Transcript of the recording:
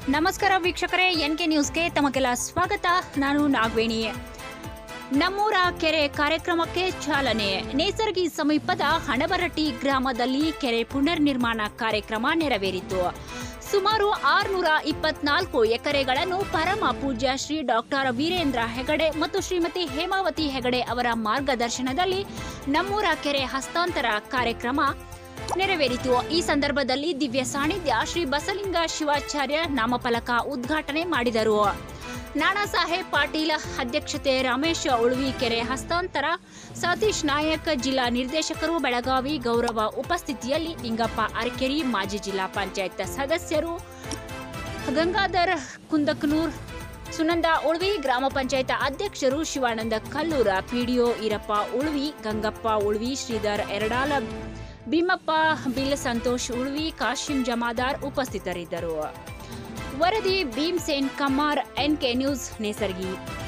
ನಮಸ್ಕಾರ ವೀಕ್ಷಕರೇ N K ನ್ಯೂಸ್ಗೆ ತಮಗೆಲ್ಲ ಸ್ವಾಗತ ನಾನು ನಾಗವೇಣಿ ನಮ್ಮೂರ ಕೆರೆ ಕಾರ್ಯಕ್ರಮಕ್ಕೆ ಚಾಲನೆ ನೇಸರ್ಗಿ ಸಮೀಪದ ಹಣಬರಟ್ಟಿ ಗ್ರಾಮದಲ್ಲಿ ಕೆರೆ ಪುನರ್ ನಿರ್ಮಾಣ ಕಾರ್ಯಕ್ರಮ ನೆರವೇರಿತು ಸುಮಾರು ಆರುನೂರ ಇಪ್ಪತ್ನಾಲ್ಕು ಎಕರೆಗಳನ್ನು ಪರಮ ಪೂಜ್ಯ ಶ್ರೀ ಡಾಕ್ಟರ್ ವೀರೇಂದ್ರ ಹೆಗಡೆ ಮತ್ತು ಶ್ರೀಮತಿ ಹೇಮಾವತಿ ಹೆಗಡೆ ಅವರ ಮಾರ್ಗದರ್ಶನದಲ್ಲಿ ನಮ್ಮೂರ ಕೆರೆ ಹಸ್ತಾಂತರ ಕಾರ್ಯಕ್ರಮ ನೆರವೇರಿತು ಈ ಸಂದರ್ಭದಲ್ಲಿ ದಿವ್ಯ ಸಾನ್ನಿಧ್ಯ ಶ್ರೀ ಬಸಲಿಂಗ ಶಿವಾಚಾರ್ಯ ನಾಮಫಲಕ ಉದ್ಘಾಟನೆ ಮಾಡಿದರು ನಾನಾ ಸಾಹೇಬ್ ಪಾಟೀಲ್ ಅಧ್ಯಕ್ಷತೆ ರಮೇಶ್ ಉಳುವಿ ಕೆರೆ ಹಸ್ತಾಂತರ ಸತೀಶ್ ನಾಯಕ್ ಜಿಲ್ಲಾ ನಿರ್ದೇಶಕರು ಬೆಳಗಾವಿ ಗೌರವ ಉಪಸ್ಥಿತಿಯಲ್ಲಿ ಲಿಂಗಪ್ಪ ಅರಕೆರಿ ಮಾಜಿ ಜಿಲ್ಲಾ ಪಂಚಾಯತ್ ಸದಸ್ಯರು ಗಂಗಾಧರ್ ಕುಂದಕನೂರ್ ಸುನಂದ ಉಳ್ವಿ ಗ್ರಾಮ ಪಂಚಾಯತ್ ಅಧ್ಯಕ್ಷರು ಶಿವಾನಂದ ಕಲ್ಲೂರ ಪಿಡಿಒ ಈರಪ್ಪ ಉಳ್ವಿ ಗಂಗಪ್ಪ ಉಳ್ವಿ ಶ್ರೀಧರ್ ಎರಡಾಲ ಭೀಮಪ್ಪ ಬಿಲ್ ಸಂತೋಷ್ ಉಳ್ವಿ ಕಾಶಿಂ ಜಮಾದಾರ್ ಉಪಸ್ಥಿತರಿದ್ದರು ವರದಿ ಭೀಮ್ಸೇನ್ ಕಮ್ಮಾರ್ ಎನ್ಕೆ ನ್ಯೂಸ್ ನೇಸರ್ಗಿ